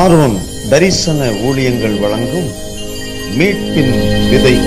Sharon தரிசன ஊழியங்கள் வழங்கும் மீட்பின் விதை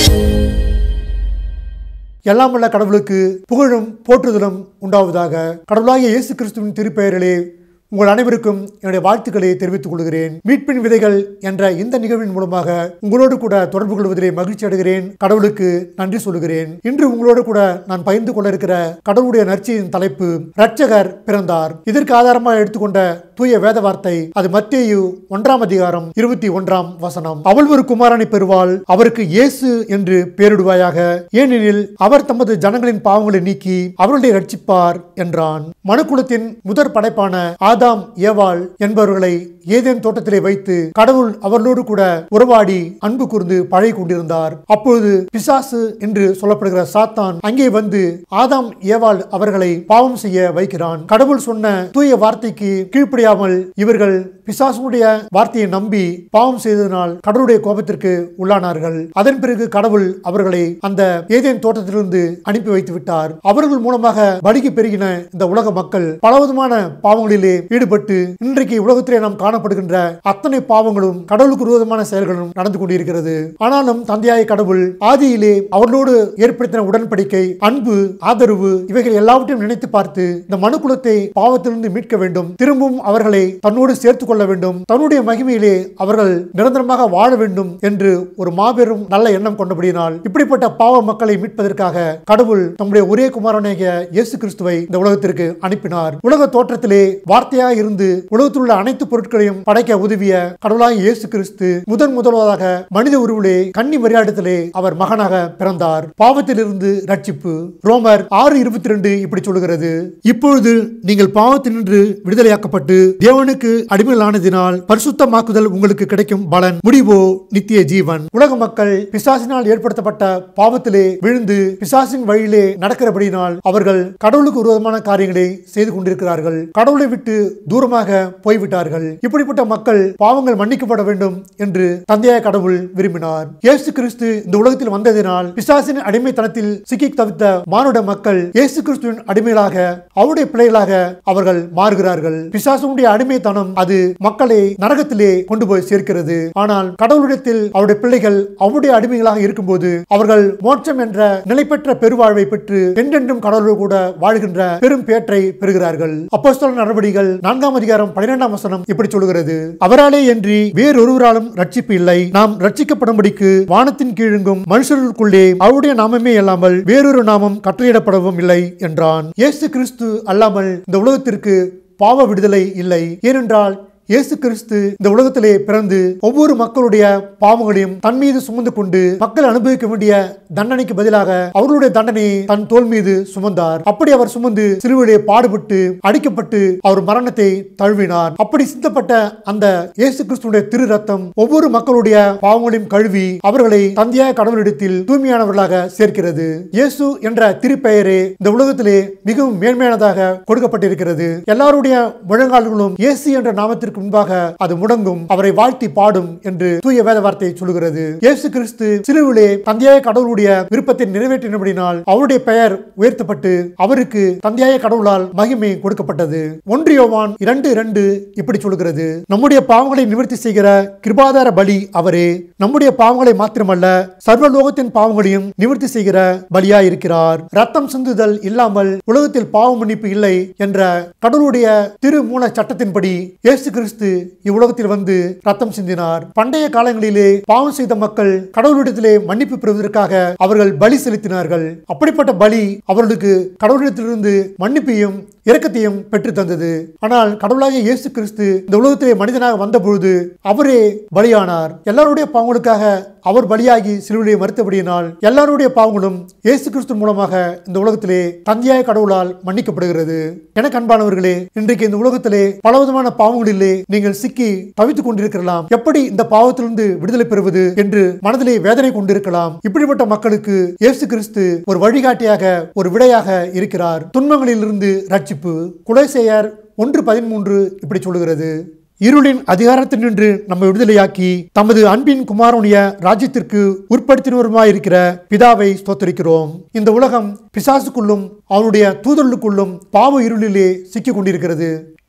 எல்லாம் வல்ல கடவுளுக்கு புகழும் போற்றுதலும் உண்டாவதாக கடவுளாகிய இயேசு கிறிஸ்துவின் திருப்பெயரிலே உங்கள் அனைவருக்கும் என்னுடைய வாழ்த்துக்களை தெரிவித்துக் கொள்கிறேன் மீட்பின் விதைகள் என்ற இந்த நிகழ்வின் மூலமாக உங்களோடு கூட தொடர்பு கொள்வதிலே மகிழ்ச்சி அடைகிறேன் கடவுளுக்கு நன்றி சொல்கிறேன் இன்று உங்களோடு கூட நான் பகிர்ந்து கொள்ள இருக்கிற கடவுளுடைய நற்செய்தியின் தலைப்பு ரட்சகர் பிறந்தார் இதற்கு ஆதாரமாக எடுத்துக்கொண்ட தூய வேத வார்த்தை அது மத்தேயு ஒன்றாம் அதிகாரம் இருபத்தி ஒன்றாம் வசனம் அவள் ஒரு குமாரனை பெறுவாள் அவருக்கு இயேசு என்று பெயரிடுவாயாக ஏனெனில் அவர் தமது ஜனங்களின் பாவங்களை நீக்கி அவர்களை ரட்சிப்பார் என்றான் மனுக்குலத்தின் முதற் படைப்பான ஆதாம் ஏவாள் என்பவர்களை ஏதேன் தோட்டத்திலே வைத்து கடவுள் அவர்களோடு கூட உறவாடி அன்பு கூர்ந்து பழகி கொண்டிருந்தார் அப்பொழுது பிசாசு என்று சொல்லப்படுகிற சாத்தான் அங்கே வந்து ஆதாம் ஏவாள் அவர்களை பாவம் செய்ய வைக்கிறான் கடவுள் சொன்ன தூய வார்த்தைக்கு கீழ்ப்படியாமல் இவர்கள் பிசாசுடைய வார்த்தையை நம்பி பாவம் செய்ததனால் கடவுளுடைய கோபத்திற்கு உள்ளானார்கள் அதன் பிறகு கடவுள் அவர்களை அந்த ஏதேன் தோட்டத்திலிருந்து அனுப்பி வைத்து விட்டார் அவர்கள் மூலமாக பலிக்கு பெருகின இந்த உலக மக்கள் பலவிதமான பாவங்களிலே ஈடுபட்டு இன்றைக்கு உலகத்திலே நாம் காணப்படுகின்ற அத்தனை பாவங்களும் கடவுளுக்கு விரோதமான செயல்களும் நடந்து கொண்டிருக்கிறது ஆனாலும் தந்தையாய கடவுள் ஆதியிலே அவர்களோடு ஏற்படுத்தின உடன்படிக்கை அன்பு ஆதரவு இவைகள் எல்லாவற்றையும் நினைத்து பார்த்து இந்த மனுக்குலத்தை பாவத்திலிருந்து மீட்க வேண்டும் திரும்பவும் அவர்களை தன்னோடு சேர்த்துக் கொள்ள வேண்டும் தன்னுடைய மகிமையிலே அவர்கள் நிரந்தரமாக வாழ வேண்டும் என்று ஒரு மாபெரும் நல்ல எண்ணம் கொண்டபடியினால் இப்படிப்பட்ட பாவ மக்களை மீட்பதற்காக கடவுள் தம்முடைய ஒரே குமாரனாகிய இயேசு கிறிஸ்துவை இந்த உலகத்திற்கு அனுப்பினார் உலக தோற்றத்திலே வார்த்தையாக இருந்து உலகத்தில் உள்ள அனைத்து பொருட்களையும் படைக்க உதவிய கடவுளாகிய இயேசு கிறிஸ்து முதன் முதல்வதாக மனித உருவிலே கன்னி மரியாடத்திலே அவர் மகனாக பிறந்தார் பாவத்திலிருந்து ரட்சிப்பு ரோமர் ஆறு இருபத்தி ரெண்டு இப்படி சொல்லுகிறது இப்பொழுது நீங்கள் பாவத்தினின்று விடுதலையாக்கப்பட்டு தேவனுக்கு அடிமையிலானதினால் பரிசுத்தமாக்குதல் உங்களுக்கு கிடைக்கும் பலன் முடிவோ நித்திய ஜீவன் உலக மக்கள் பிசாசினால் ஏற்படுத்தப்பட்ட பாவத்திலே விழுந்து பிசாசின் வழியிலே நடக்கிறபடியினால் அவர்கள் கடவுளுக்கு விரோதமான காரியங்களை செய்து கொண்டிருக்கிறார்கள் கடவுளை விட்டு தூரமாக போய்விட்டார்கள் இப்படிப்பட்ட மக்கள் பாவங்கள் மன்னிக்கப்பட வேண்டும் என்று தந்தையாய கடவுள் விரும்பினார் இயேசு கிறிஸ்து இந்த உலகத்தில் வந்ததினால் பிசாசின் அடிமைத்தனத்தில் சிக்கி தவித்த மானுட மக்கள் இயேசு கிறிஸ்துவின் அடிமைகளாக அவருடைய பிள்ளைகளாக அவர்கள் மாறுகிறார்கள் பிசாசுடைய அடிமைத்தனம் அது மக்களை நரகத்திலே கொண்டு போய் சேர்க்கிறது ஆனால் கடவுளிடத்தில் அவருடைய பிள்ளைகள் அவருடைய அடிமைகளாக இருக்கும்போது அவர்கள் மோட்சம் என்ற நிலை பெற்ற பெருவாழ்வை பெற்று என்றென்றும் கடவுளோடு கூட வாழ்கின்ற பெரும் பேற்றை பெறுகிறார்கள் அப்போஸ்தலர் நடவடிக்கைகள் நான்காம் அதிகாரம் பன்னிரெண்டாம் வசனம் இப்படி சொல்கிறது அவராலே என்று வேறொருவராலும் ரட்சிப்பு இல்லை நாம் ரட்சிக்கப்படும்படிக்கு வானத்தின் கீழுங்கும் மனுஷர்களுக்குள்ளே அவருடைய நாமமே அல்லாமல் வேறொரு நாமம் கட்டளையிடப்படவும் இல்லை என்றான் இயேசு கிறிஸ்து அல்லாமல் இந்த உலகத்திற்கு பாவ விடுதலை இல்லை ஏனென்றால் இயேசு கிறிஸ்து இந்த உலகத்திலே பிறந்து ஒவ்வொரு மக்களுடைய பாவங்களையும் தன் மீது சுமந்து கொண்டு மக்கள் அனுபவிக்க வேண்டிய தண்டனைக்கு பதிலாக அவர்களுடைய தண்டனையை தன் தோல் மீது சுமந்தார் அப்படி அவர் சுமந்து சிலுவையிலே பாடுபட்டு அடிக்கப்பட்டு அவர் மரணத்தை தழுவினார் அப்படி சிந்தப்பட்ட அந்த இயேசு கிறிஸ்துடைய திரு ரத்தம் ஒவ்வொரு மக்களுடைய பாவங்களையும் கழுவி அவர்களை தந்தையாய கடவுளிடத்தில் தூய்மையானவர்களாக சேர்க்கிறது இயேசு என்ற திருப்பெயரே இந்த உலகத்திலே மிகவும் மேன்மையானதாக கொடுக்கப்பட்டிருக்கிறது எல்லாருடைய முழங்கால்களும் இயேசு என்ற நாமத்திற்கு முன்பாக அது முடங்கும் அவரை வாழ்த்தி பாடும் என்று தூய வேத வார்த்தை சொல்கிறது இயேசு கிறிஸ்து சிலுவிலே தந்தையாய கடவுளுடைய விருப்பத்தை நிறைவேற்றினபடினால் அவருடைய பெயர் உயர்த்தப்பட்டு அவருக்கு தந்தையாய கடவுளால் மகிமை கொடுக்கப்பட்டது ஒன்றியோவான் இரண்டு இரண்டு இப்படி சொல்கிறது நம்முடைய பாவங்களை நிவர்த்தி செய்கிற கிருபாதார பலி அவரே நம்முடைய பாவங்களை மாத்திரமல்ல சர்வலோகத்தின் பாவங்களையும் நிவர்த்தி செய்கிற பலியா இருக்கிறார் ரத்தம் சிந்துதல் இல்லாமல் உலகத்தில் பாவ மன்னிப்பு இல்லை என்ற கடவுளுடைய திரு மூல சட்டத்தின்படி இயேசு கிறிஸ்து இவ்வுலகத்தில் வந்து ரத்தம் சிந்தினார் பண்டைய காலங்களிலே பாவம் செய்த மக்கள் கடவுளிடத்திலே மன்னிப்பு பெறுவதற்காக அவர்கள் பலி செலுத்தினார்கள் அப்படிப்பட்ட பலி அவர்களுக்கு கடவுளிடத்திலிருந்து மன்னிப்பையும் இரக்கத்தையும் பெற்று தந்தது ஆனால் கடவுளாகிய இயேசு கிறிஸ்து இந்த உலகத்திலே மனிதனாக வந்தபொழுது அவரே பலியானார் எல்லாருடைய பாவங்களுக்காக அவர் பலியாகி சிலுவையை மறுத்தபடியினால் எல்லாருடைய பாவங்களும் இயேசு கிறிஸ்து மூலமாக இந்த உலகத்திலே தந்தையாய கடவுளால் மன்னிக்கப்படுகிறது எனக்கு அன்பானவர்களே இன்றைக்கு இந்த உலகத்திலே பலவிதமான பாவங்களிலே நீங்கள் சிக்கி தவித்துக் கொண்டிருக்கலாம் எப்படி இந்த பாவத்திலிருந்து விடுதலை பெறுவது என்று மனதிலே வேதனை கொண்டிருக்கலாம் இப்படிப்பட்ட மக்களுக்கு இயேசு கிறிஸ்து ஒரு வழிகாட்டியாக ஒரு விடையாக இருக்கிறார் துன்பங்களிலிருந்து ரட்சிப்பு குலைசெயர் ஒன்று பதிமூன்று இப்படி சொல்லுகிறது இருளின் அதிகாரத்தினின்று நம்மை விடுதலையாக்கி தமது அன்பின் குமாரனுடைய ராஜ்யத்திற்கு உட்படுத்தினவருமாயிருக்கிற பிதாவை ஸ்தோத்தரிக்கிறோம் இந்த உலகம் பிசாசுக்குள்ளும் அவனுடைய தூதர்களுக்குள்ளும் பாவ இருளிலே சிக்கிக் கொண்டிருக்கிறது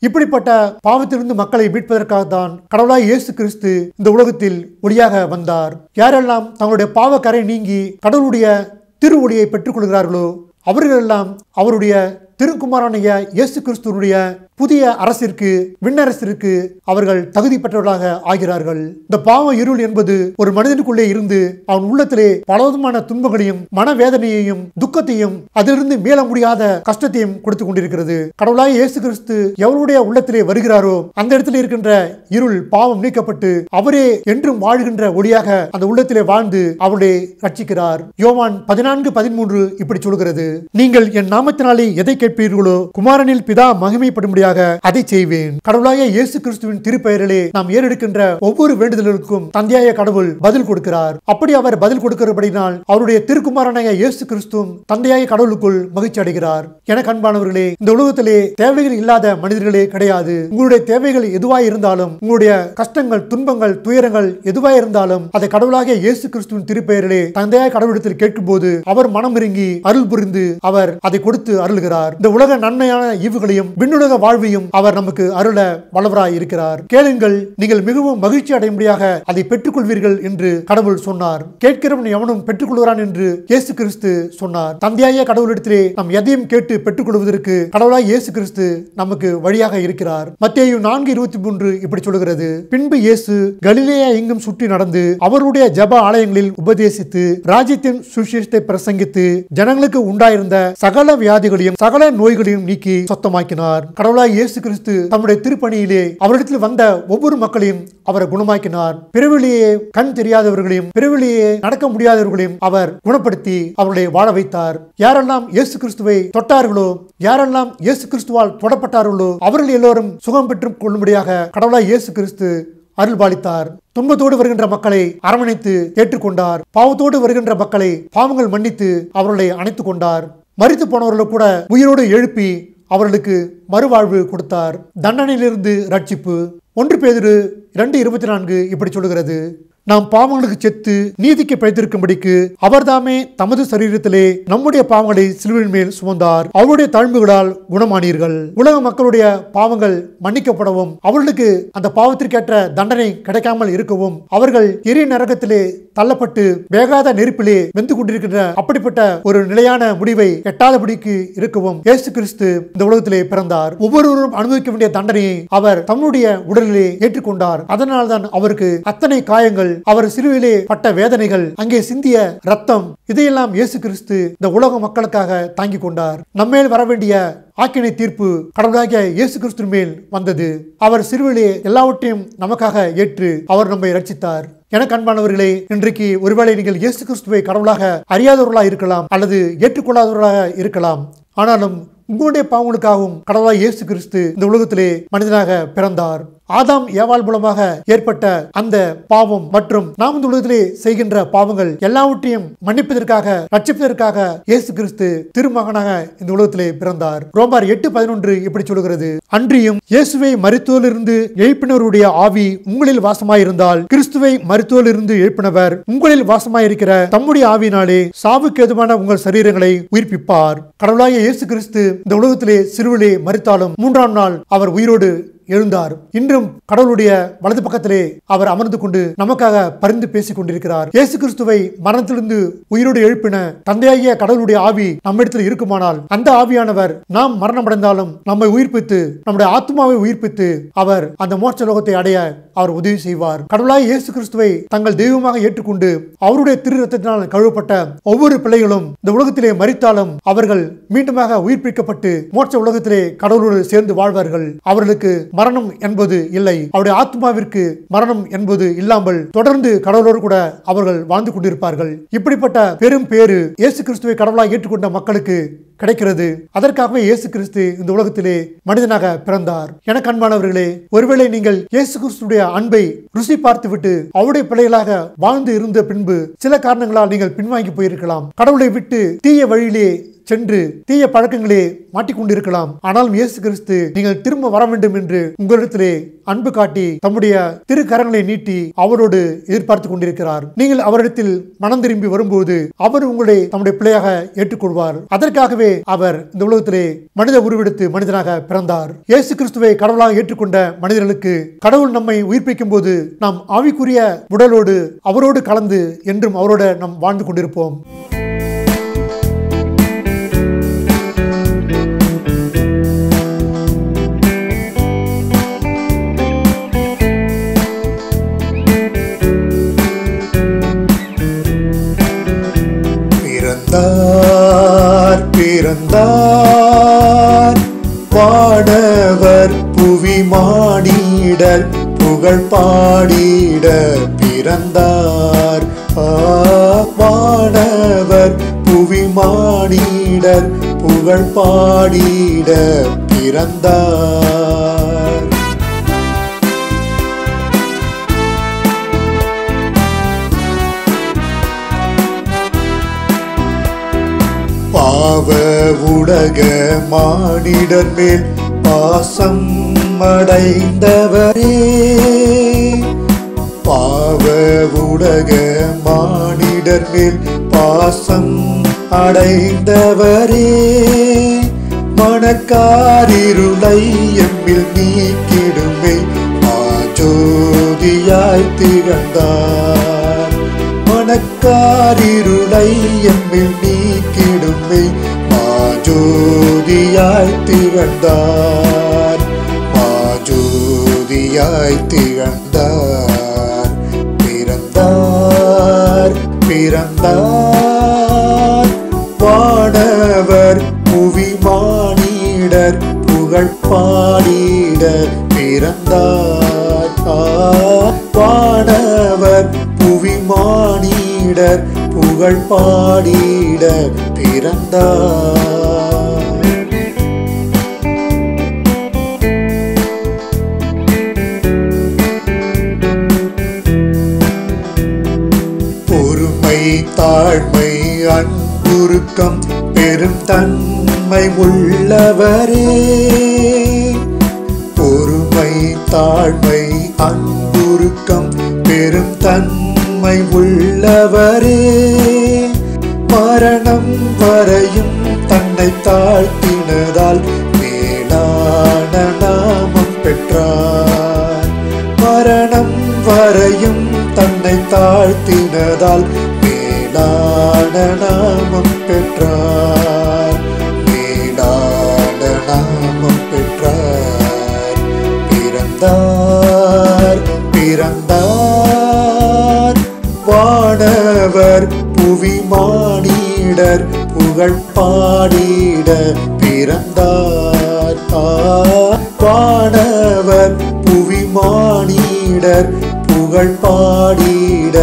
இப்படிப்பட்ட பாவத்திலிருந்து மக்களை மீட்பதற்காக தான் கடவுளாய் இயேசு கிறிஸ்து இந்த உலகத்தில் ஒளியாக வந்தார் யாரெல்லாம் தங்களுடைய பாவக்கரை நீங்கி கடவுளுடைய திரு ஒளியை பெற்றுக்கொள்கிறார்களோ அவர்களெல்லாம் அவருடைய திருக்குமாரனைய இயேசு கிறிஸ்துவனுடைய புதிய அரசிற்கு விண்ணரசிற்கு அவர்கள் தகுதி பெற்றவர்களாக ஆகிறார்கள் இந்த பாவ இருள் என்பது ஒரு மனிதனுக்குள்ளே இருந்து அவன் உள்ளத்திலே பலவிதமான துன்பங்களையும் மனவேதனையையும் துக்கத்தையும் அதிலிருந்து மீள முடியாத கஷ்டத்தையும் கொடுத்து கொண்டிருக்கிறது கடவுளாய் இயேசு கிறிஸ்து எவருடைய உள்ளத்திலே வருகிறாரோ அந்த இடத்துல இருக்கின்ற இருள் பாவம் நீக்கப்பட்டு அவரே என்றும் வாழ்கின்ற ஒளியாக அந்த உள்ளத்திலே வாழ்ந்து அவரை ரட்சிக்கிறார் யோவான் பதினான்கு பதிமூன்று இப்படி சொல்கிறது நீங்கள் என் நாமத்தினாலே எதை கேட்பீர்களோ குமாரனில் பிதா மகிமைப்படும்படியாக அதை செய்வேன் கடவுளாய இயேசு கிறிஸ்துவின் திருப்பெயரிலே நாம் ஏறெடுக்கின்ற ஒவ்வொரு வேண்டுதலுக்கும் தந்தையாய கடவுள் பதில் கொடுக்கிறார் அப்படி அவர் பதில் கொடுக்கிறபடினால் அவருடைய திருக்குமாரனாய இயேசு கிறிஸ்துவும் தந்தையாய கடவுளுக்குள் மகிழ்ச்சி அடைகிறார் என கண்பானவர்களே இந்த உலகத்திலே தேவைகள் இல்லாத மனிதர்களே கிடையாது உங்களுடைய தேவைகள் எதுவாய் இருந்தாலும் உங்களுடைய கஷ்டங்கள் துன்பங்கள் துயரங்கள் எதுவாய் இருந்தாலும் அதை கடவுளாக இயேசு கிறிஸ்துவின் திருப்பெயரிலே தந்தையாய கடவுளிடத்தில் கேட்கும்போது அவர் மனம் இறங்கி அருள் புரிந்து அவர் அதை கொடுத்து அருள்கிறார் இந்த உலக நன்மையான ஈவுகளையும் விண்ணுலக வாழ்வையும் அவர் நமக்கு அருள வல்லவராய் இருக்கிறார் கேளுங்கள் நீங்கள் மிகவும் மகிழ்ச்சி அடையும்படியாக அதை பெற்றுக்கொள்வீர்கள் என்று கடவுள் சொன்னார் கேட்கிறவன் எவனும் பெற்றுக்கொள்கிறான் என்று இயேசு கிறிஸ்து சொன்னார் தந்தையாய கடவுளிடத்திலே நாம் எதையும் கேட்டு பெற்றுக்கொள்வதற்கு கடவுளாய் இயேசு கிறிஸ்து நமக்கு வழியாக இருக்கிறார் மத்தேயு நான்கு இருபத்தி மூன்று இப்படி சொல்கிறது பின்பு இயேசு கலிலேயா எங்கும் சுற்றி நடந்து அவருடைய ஜப ஆலயங்களில் உபதேசித்து ராஜ்யத்தின் சுவிசேஷத்தை பிரசங்கித்து ஜனங்களுக்கு உண்டாயிருந்த சகல வியாதிகளையும் சகல நோய்களையும் நீக்கி சொத்தமாக்கினார் கடவுளாய் இயேசு கிறிஸ்து தம்முடைய திருப்பணியிலே அவரிடத்தில் வந்த ஒவ்வொரு மக்களையும் அவரை குணமாக்கினார் பிறவிலேயே கண் தெரியாதவர்களையும் பிறவிலேயே நடக்க முடியாதவர்களையும் அவர் குணப்படுத்தி அவர்களை வாழ வைத்தார் யாரெல்லாம் இயேசு கிறிஸ்துவை தொட்டார்களோ யாரெல்லாம் இயேசு கிறிஸ்துவால் தொடப்பட்டார்களோ அவர்கள் எல்லோரும் சுகம் பெற்றுக் கொள்ளும்படியாக கடவுளாய் இயேசு கிறிஸ்து அருள் பாலித்தார் துன்பத்தோடு வருகின்ற மக்களை அரவணைத்து ஏற்றுக்கொண்டார் பாவத்தோடு வருகின்ற மக்களை பாவங்கள் மன்னித்து அவர்களை அணைத்துக் கொண்டார் மரித்து போனவர்களை கூட உயிரோடு எழுப்பி அவர்களுக்கு மறுவாழ்வு கொடுத்தார் தண்டனையிலிருந்து ரட்சிப்பு ஒன்று பேதிரு இரண்டு இருபத்தி நான்கு இப்படி சொல்லுகிறது நாம் பாவங்களுக்கு செத்து நீதிக்கு பிழைத்திருக்கும்படிக்கு அவர்தாமே தமது சரீரத்திலே நம்முடைய பாவங்களை சிலுவின் மேல் சுமந்தார் அவருடைய தாழ்வுகளால் குணமானீர்கள் உலக மக்களுடைய பாவங்கள் மன்னிக்கப்படவும் அவர்களுக்கு அந்த பாவத்திற்கேற்ற தண்டனை கிடைக்காமல் இருக்கவும் அவர்கள் எரி நரகத்திலே தள்ளப்பட்டு வேகாத நெருப்பிலே வெந்து கொண்டிருக்கின்ற அப்படிப்பட்ட ஒரு நிலையான முடிவை எட்டாதபடிக்கு இருக்கவும் இயேசு கிறிஸ்து இந்த உலகத்திலே பிறந்தார் ஒவ்வொருவரும் அனுபவிக்க வேண்டிய தண்டனையை அவர் தம்முடைய உடலிலே ஏற்றுக்கொண்டார் அதனால்தான் அவருக்கு அத்தனை காயங்கள் அவர் சிலுவிலே பட்ட வேதனைகள் அங்கே சிந்திய ரத்தம் இதையெல்லாம் இயேசு கிறிஸ்து இந்த உலக மக்களுக்காக தாங்கிக் கொண்டார் நம்மேல் வர வேண்டிய ஆக்கினை தீர்ப்பு கடவுளாகிய இயேசு கிறிஸ்து மேல் வந்தது அவர் சிறுவிலே எல்லாவற்றையும் நமக்காக ஏற்று அவர் நம்மை ரட்சித்தார் என கண்பானவர்களே இன்றைக்கு ஒருவேளை நீங்கள் இயேசு கிறிஸ்துவை கடவுளாக அறியாதவர்களாக இருக்கலாம் அல்லது ஏற்றுக்கொள்ளாதவர்களாக இருக்கலாம் ஆனாலும் உங்களுடைய பாவங்களுக்காகவும் கடவுளாய் இயேசு கிறிஸ்து இந்த உலகத்திலே மனிதனாக பிறந்தார் ஆதாம் ஏவாள் மூலமாக ஏற்பட்ட அந்த பாவம் மற்றும் நாம் இந்த உலகத்திலே செய்கின்ற பாவங்கள் எல்லாவற்றையும் மன்னிப்பதற்காக ரட்சிப்பதற்காக இயேசு கிறிஸ்து திருமகனாக இந்த உலகத்திலே பிறந்தார் ரோமார் எட்டு பதினொன்று இப்படி சொல்கிறது அன்றியும் இயேசுவை மருத்துவலிருந்து எழுப்பினருடைய ஆவி உங்களில் வாசமாயிருந்தால் கிறிஸ்துவை மருத்துவலிருந்து எழுப்பினவர் உங்களில் வாசமாயிருக்கிற தம்முடைய ஆவியினாலே சாவுக்கு எதுவான உங்கள் சரீரங்களை உயிர்ப்பிப்பார் கடவுளாய இயேசு கிறிஸ்து இந்த உலகத்திலே சிறுவிலே மறித்தாலும் மூன்றாம் நாள் அவர் உயிரோடு எழுந்தார் இன்றும் கடவுளுடைய வலது பக்கத்திலே அவர் அமர்ந்து கொண்டு நமக்காக பரிந்து பேசிக் கொண்டிருக்கிறார் இயேசு கிறிஸ்துவை மரணத்திலிருந்து உயிரோடு எழுப்பின தந்தையாகிய கடவுளுடைய ஆவி நம்மிடத்தில் இருக்குமானால் அந்த ஆவியானவர் நாம் மரணமடைந்தாலும் நம்மை உயிர்ப்பித்து நம்முடைய ஆத்மாவை உயிர்ப்பித்து அவர் அந்த மோட்ச லோகத்தை அடைய அவர் உதவி செய்வார் கடவுளாய் இயேசு கிறிஸ்துவை தங்கள் தெய்வமாக ஏற்றுக்கொண்டு அவருடைய திரு ரத்தத்தினால் கழுவப்பட்ட ஒவ்வொரு பிள்ளைகளும் இந்த உலகத்திலே மறித்தாலும் அவர்கள் மீண்டுமாக உயிர்ப்பிக்கப்பட்டு மோட்ச உலகத்திலே கடவுளோடு சேர்ந்து வாழ்வார்கள் அவர்களுக்கு மரணம் என்பது இல்லை அவருடைய ஆத்மாவிற்கு மரணம் என்பது இல்லாமல் தொடர்ந்து கடவுளோடு கூட அவர்கள் வாழ்ந்து கொண்டிருப்பார்கள் இப்படிப்பட்ட பெரும் பேரு இயேசு கிறிஸ்துவை கடவுளாக ஏற்றுக்கொண்ட மக்களுக்கு கிடைக்கிறது அதற்காகவே இயேசு கிறிஸ்து இந்த உலகத்திலே மனிதனாக பிறந்தார் என கண்பானவர்களே ஒருவேளை நீங்கள் இயேசு கிறிஸ்துடைய அன்பை ருசி பார்த்துவிட்டு அவருடைய பிள்ளைகளாக வாழ்ந்து இருந்த பின்பு சில காரணங்களால் நீங்கள் பின்வாங்கி போயிருக்கலாம் கடவுளை விட்டு தீய வழியிலே சென்று தீய பழக்கங்களே மாட்டிக்கொண்டிருக்கலாம் ஆனாலும் இயேசு கிறிஸ்து நீங்கள் திரும்ப வர வேண்டும் என்று உங்களிடத்திலே அன்பு காட்டி தம்முடைய திரு கரங்களை நீட்டி அவரோடு எதிர்பார்த்து கொண்டிருக்கிறார் நீங்கள் அவரிடத்தில் மனம் திரும்பி வரும்போது அவர் உங்களை தம்முடைய பிள்ளையாக ஏற்றுக்கொள்வார் அதற்காகவே அவர் இந்த உலகத்திலே மனித உருவெடுத்து மனிதனாக பிறந்தார் இயேசு கிறிஸ்துவை கடவுளாக ஏற்றுக்கொண்ட மனிதர்களுக்கு கடவுள் நம்மை உயிர்ப்பிக்கும் போது நாம் ஆவிக்குரிய உடலோடு அவரோடு கலந்து என்றும் அவரோட நாம் வாழ்ந்து கொண்டிருப்போம் பிறந்தார் பிறந்தார் வாடவர் புவி மாடிடர் புகழ் பாடிட பிறந்தார் ஆ, வானவர் புவி மாடிடர் புகழ் பாடிட பிறந்தார் பாவ உலக மானிடர் மேல் பாசம் அடைந்தவரே பாவ உலக மானிடர் மேல் பாசம் அடைந்தவரே மணக்காரிருளை எம்மில் நீக்கிடுமே மாஜோதியாய் திகழ்ந்தார் மணக்காரிருளை எம்மில் நீக்கிடுமே மாஜோதியாய் திகழ்ந்தார் மாஜோதியாய் திகழ்ந்தார் பிறந்தார் பிறந்தார் வானவர் புவி மானிடர் புகழ் பாடிட பிறந்தார் ஆ, வானவர் புவி மானிடர் புகழ் பாடிட பிறந்தார் பொறுமை தாழ்மை அன்புருக்கம் பெரும் தன்மை உள்ளவரே பொறுமை தாழ்மை அன்புருக்கம் பெரும் தன்மை உள்ளவரே மரணம் வரையும் தன்னை தாழ்த்தினதால் மேலான நாமம் பெற்றார் மரணம் வரையும் தன்னை தாழ்த்தினதால் மேலான நாமம் பெற்றார் மேலான நாமம் பெற்றார் பிறந்தார் பிறந்தார் வானவர் புவி மானிடர் புகழ் பாடிட பிறந்தார் ஆ, வானவர் புவி மானிடர் புகழ் பாடிட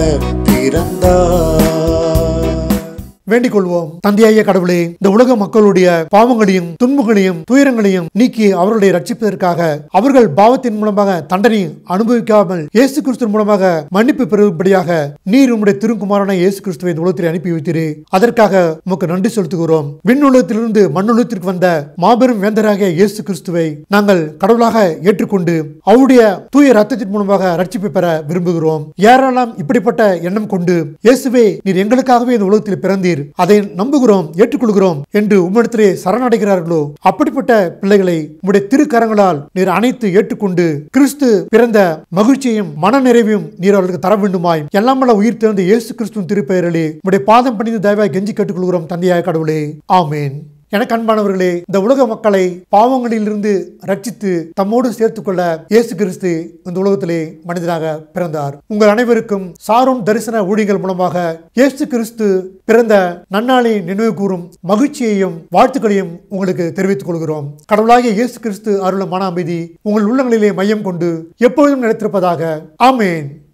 பிறந்தார் வேண்டிக் கொள்வோம் தந்தையாய கடவுளே இந்த உலக மக்களுடைய பாவங்களையும் துன்பங்களையும் துயரங்களையும் நீக்கி அவர்களை ரட்சிப்பதற்காக அவர்கள் பாவத்தின் மூலமாக தண்டனை அனுபவிக்காமல் இயேசு கிறிஸ்துவின் மூலமாக மன்னிப்பு பெறும்படியாக நீர் உம்முடைய திருக்குமாரான இயேசு கிறிஸ்துவை இந்த உலகத்தில் அனுப்பி வைத்தீரே அதற்காக உமக்கு நன்றி செலுத்துகிறோம் விண்ணுலகத்திலிருந்து மண்ணுலகத்திற்கு வந்த மாபெரும் வேந்தராகிய இயேசு கிறிஸ்துவை நாங்கள் கடவுளாக ஏற்றுக்கொண்டு அவருடைய தூய ரத்தத்தின் மூலமாக ரட்சிப்பை பெற விரும்புகிறோம் யாரெல்லாம் இப்படிப்பட்ட எண்ணம் கொண்டு இயேசுவே நீர் எங்களுக்காகவே இந்த உலகத்தில் பிறந்தீர் அதை நம்புகிறோம் ஏற்றுக்கொள்கிறோம் என்று உம்மிடத்திலே சரணடைகிறார்களோ அப்படிப்பட்ட பிள்ளைகளை உம்முடைய திருக்கரங்களால் நீர் அனைத்து ஏற்றுக்கொண்டு கிறிஸ்து பிறந்த மகிழ்ச்சியையும் மன நிறைவையும் நீர் அவர்களுக்கு தர வேண்டுமாய் எல்லாம் வல்ல உயிர் திறந்த இயேசு கிறிஸ்துவின் திருப்பெயரிலே உம்முடைய பாதம் பணிந்து தயவாய் கெஞ்சி கேட்டுக்கொள்கிறோம் தந்தையாய கடவுளே ஆமேன் எனக்கு அன்பானவர்களே இந்த உலக மக்களை பாவங்களிலிருந்து ரட்சித்து தம்மோடு சேர்த்துக் கொள்ள இயேசு கிறிஸ்து இந்த உலகத்திலே மனிதனாக பிறந்தார் உங்கள் அனைவருக்கும் சாரோன் தரிசன ஊழியர்கள் மூலமாக இயேசு கிறிஸ்து பிறந்த நன்னாளை நினைவு கூறும் மகிழ்ச்சியையும் வாழ்த்துக்களையும் உங்களுக்கு தெரிவித்துக் கொள்கிறோம் கடவுளாகிய இயேசு கிறிஸ்து அருளும் மன அமைதி உங்கள் உள்ளங்களிலே மையம் கொண்டு எப்பொழுதும் நிலைத்திருப்பதாக ஆமேன்